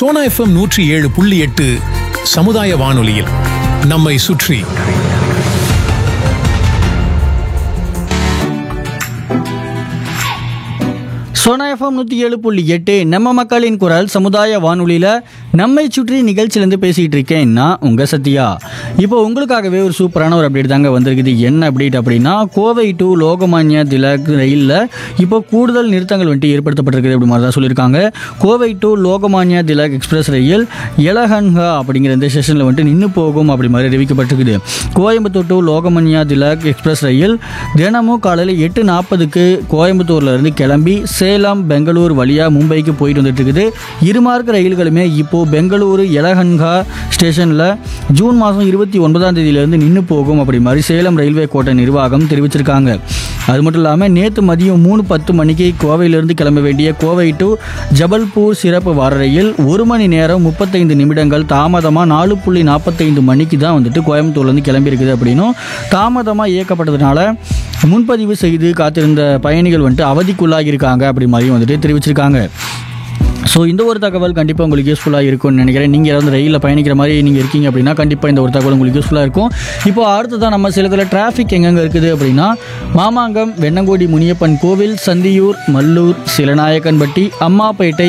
Sona FM நூற்றி ஏழு புள்ளி எட்டு சமுதாய வானொலியில் நம்மை சுற்றி சோனா எஃப்எம் நூற்றி ஏழு புள்ளி எட்டு நம்ம மக்களின் குரல் சமுதாய வானொலியில் நம்மை சுற்றி நிகழ்ச்சியிலேருந்து பேசிகிட்டு இருக்கேன் நான் உங்கள் சத்யா இப்போ உங்களுக்காகவே ஒரு சூப்பரான ஒரு அப்டேட் தாங்க வந்திருக்குது என்ன அப்டேட் அப்படின்னா கோவை டு லோகமான்யா திலக் ரயிலில் இப்போ கூடுதல் நிறுத்தங்கள் வந்துட்டு ஏற்படுத்தப்பட்டிருக்குது அப்படி மாதிரி தான் சொல்லியிருக்காங்க Kovai to Lokmanya Tilak express rail Yelahanka அப்படிங்கிற இந்த ஸ்டேஷனில் வந்துட்டு நின்று போகும் அப்படி மாதிரி அறிவிக்கப்பட்டிருக்குது Coimbatore to Lokmanya Tilak express rail தினமும் காலையில் எட்டு நாற்பதுக்கு கோயம்புத்தூர்ல இருந்து கிளம்பி சேலம் பெங்களூர் வழியாக மும்பைக்கு போயிட்டு வந்துட்டு இருக்குது இருமார்க்க ரயில்களுமே இப்போ பெங்களூரு எலஹன்கா ஸ்டேஷனில் ஜூன் மாதம் இருபத்தி ஒன்பதாம் தேதியிலிருந்து நின்று போகும் அப்படி மாதிரி சேலம் ரயில்வே கோட்டை நிர்வாகம் தெரிவிச்சிருக்காங்க அது மட்டும் இல்லாமல் நேற்று மதியம் மூணு பத்து மணிக்கு கோவையிலிருந்து கிளம்ப வேண்டிய கோவை டு ஜபல்பூர் சிறப்பு வார ரயில் ஒரு மணி நேரம் முப்பத்தைந்து நிமிடங்கள் தாமதமாக நாலு புள்ளி நாற்பத்தைந்து மணிக்கு தான் வந்துட்டு கோயம்புத்தூர்லேருந்து கிளம்பியிருக்குது அப்படின்னும் தாமதமாக இயக்கப்பட்டதுனால முன்பதிவு செய்து காத்திருந்த பயணிகள் வந்துட்டு அவதிக்குள்ளாகி இருக்காங்க அப்படி மாதிரியும் வந்துட்டு தெரிவிச்சிருக்காங்க ஸோ இந்த ஒரு தகவல் கண்டிப்பாக உங்களுக்கு யூஸ்ஃபுல்லாக இருக்கும்னு நினைக்கிறேன் நீங்கள் ஏதாவது ரயிலில் பயணிக்கிற மாதிரி நீங்கள் இருக்கீங்க அப்படின்னா கண்டிப்பாக இந்த ஒரு தகவல் உங்களுக்கு யூஸ்ஃபுல்லாக இருக்கும் இப்போ அடுத்ததான் நம்ம சேலத்தில் டிராஃபிக் எங்கெங்கே இருக்குது அப்படின்னா மாமாங்கம் வெண்ணங்கோடி முனியப்பன் கோவில் சந்தியூர் மல்லூர் சிலநாயக்கன்பட்டி அம்மாப்பேட்டை